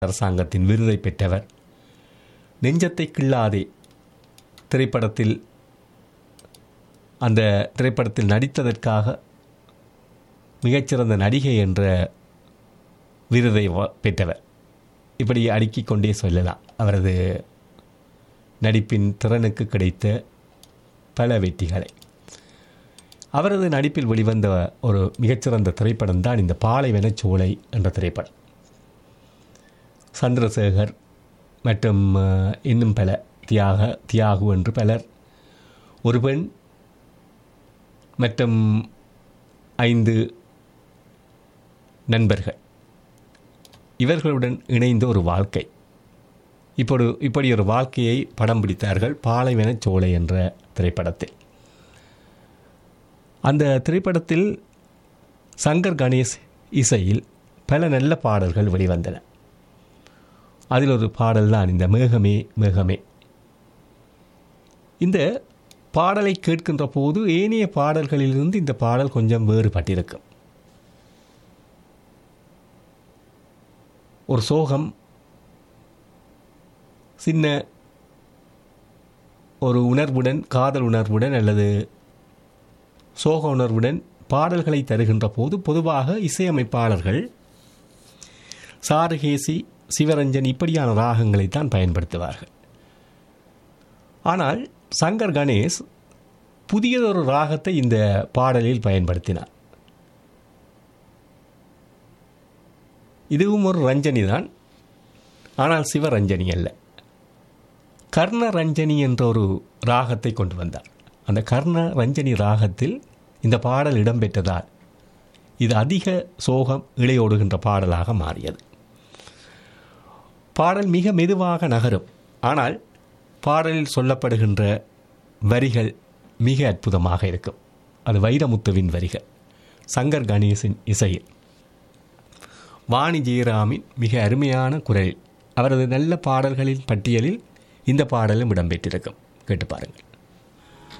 அரசாங்கத்தின் விருதை பெற்றவர் நெஞ்சத்தை கிள்ளாதே திரைப்படத்தில் அந்த திரைப்படத்தில் நடித்ததற்காக மிகச்சிறந்த நடிகை என்ற விருதை வ- பெற்றவர் இப்படி அடுக்கிக் கொண்டே சொல்லலாம் அவரது நடிப்பின் திறனுக்கு கிடைத்த பல வெற்றிகளை அவரது நடிப்பில் வெளிவந்த ஒரு மிகச்சிறந்த திரைப்படம் தான் இந்த பாலைவன சோலை என்ற திரைப்படம் சந்திரசேகர் மற்றும் அஹ், இன்னும் பல தியாக தியாகு என்று பலர் ஒரு பெண் மற்றும் ஐந்து நண்பர்கள் இவர்களுடன் இணைந்த ஒரு வாழ்க்கை இப்படி இப்படி ஒரு வாழ்க்கையை படம் பிடித்தார்கள் பாலைவன சோலை என்ற திரைப்படத்தில் அந்த திரைப்படத்தில் சங்கர் கணேஷ் இசையில் பல நல்ல பாடல்கள் வெளிவந்தன அதில் ஒரு பாடல் தான் இந்த மேகமே மேகமே இந்த பாடலை கேட்கின்ற போது ஏனைய பாடல்களிலிருந்து இந்த பாடல் கொஞ்சம் வேறுபட்டிருக்கும் ஒரு சோகம் சின்ன ஒரு உணர்வுடன் காதல் உணர்வுடன் அல்லது சோக உணர்வுடன் பாடல்களை தருகின்ற போது பொதுவாக இசையமைப்பாளர்கள் சாருகேசி சிவரஞ்சன் இப்படியான ராகங்களைத்தான் பயன்படுத்துவார்கள் ஆனால் சங்கர் கணேஷ் புதியதொரு ராகத்தை இந்த பாடலில் பயன்படுத்தினார் இதுவும் ஒரு ரஞ்சனி தான் ஆனால் சிவரஞ்சனி அல்ல கர்ண ரஞ்சனி என்ற ஒரு ராகத்தை கொண்டு வந்தார் அந்த கர்ண ரஞ்சனி ராகத்தில் இந்த பாடல் இடம்பெற்றதால் இது அதிக சோகம் இழையோடுகின்ற பாடலாக மாறியது பாடல் மிக மெதுவாக நகரும் ஆனால் பாடலில் சொல்லப்படுகின்ற வரிகள் மிக அற்புதமாக இருக்கும் அது வைரமுத்துவின் வரிகள் சங்கர் கணேசின் இசையில் வாணி ஜெயராமின் மிக அருமையான குரலில் அவரது நல்ல பாடல்களின் பட்டியலில் இந்த பாடலும் இடம்பெற்றிருக்கும் கேட்டு பாருங்கள்